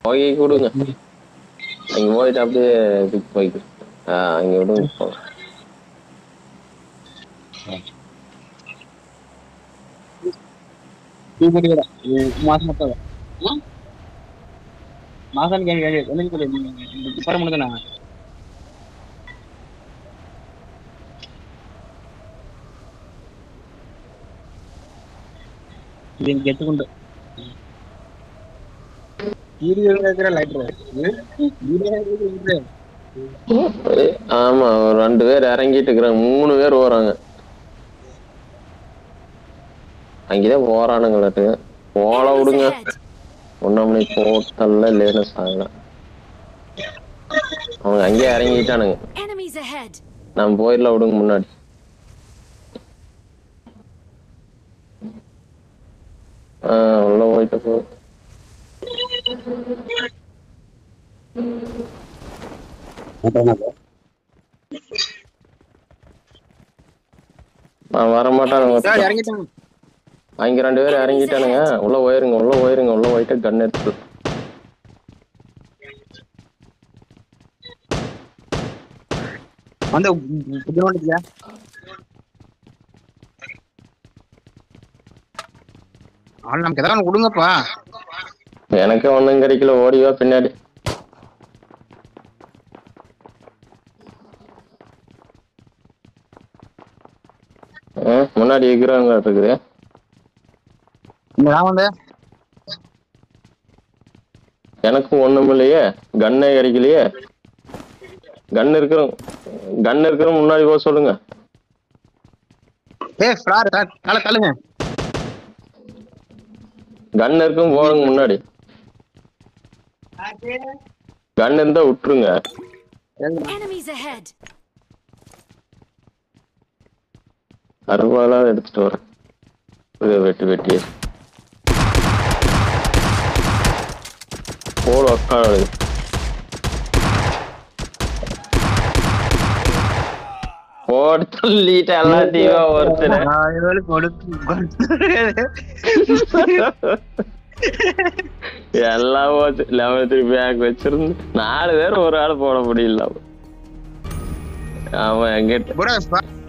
போய் கொடுங்க அங்க போயிட்டு அப்படியே இதுக்கு போய்க்கு ஆ அங்க விடுங்க போலாம். டீ குடிக்கிறேன் மாசம் மொத்தம் மாசம் கேள்வி கேள்வி என்ன சொல்லி பர முடியுதுண்ணா இது எனக்கு எத்துக்குண்டு வீடியோ இருக்கிற லைட்ரு வீடியோ ஏய், ஆமா ஒரு ரெண்டு பேர் இறங்கிட்டு இருக்கிறாங்க மூணு பேர் போறாங்க அங்கேதான் போறானுங்களாட்டு போல Enemies விடுங்க ahead. ஒன்னாம் மணி போட்டல்ல இல்லைன்னு சாகலாம் அவங்க அங்கேயே இறங்கிட்டானுங்க Enemies ahead. நம்ம போயிடலாம் விடுங்க முன்னாடி ஆ உள்ள போயிட்டு போ நான் வர மாட்டானுங்க சார் இறங்கிட்டாங்க அங்க ரெண்டு பேரும் இறங்கிட்டானுங்க உள்ள போயிருங்க உள்ள போயிருங்க உள்ள போயிட்டு கன் எடுத்து வந்து புதினோண்டியா ஆள் நமக்கு எதாவது கொடுங்கப்பா எனக்கு ஒண்ணும் கிடைக்கல ஓடிவா பின்னாடி ஆ, முன்னாடி இருக்கிறவங்க இருக்குது இங்க நான் வந்து எனக்கும் ஒண்ணும் இல்லையே கன்னே கிடைக்கலையே கன் இருக்கிற கன் இருக்கிற முன்னாடி போக சொல்லுங்க ஏ ஃப்ரார் தலை தள்ளுங்க கன் இருக்கும் போடுங்க முன்னாடி கன் இருந்தா விட்டுருங்க Enemies ahead. அருவாளா எடுத்துட்டு வரேன் இதை வெட்டி வெட்டி போடு அக்கா போட்டு சொல்லிட்டு எல்லாத்தையும் ஒருத்தர் இவளுக்கு கொடுத்து எல்லாம் போச்சு லெவன்த் பேக் வச்சிருந்து நாலு பேர் ஒரு ஆள் போட முடியல அவன் எங்கிட்ட ப்ரோ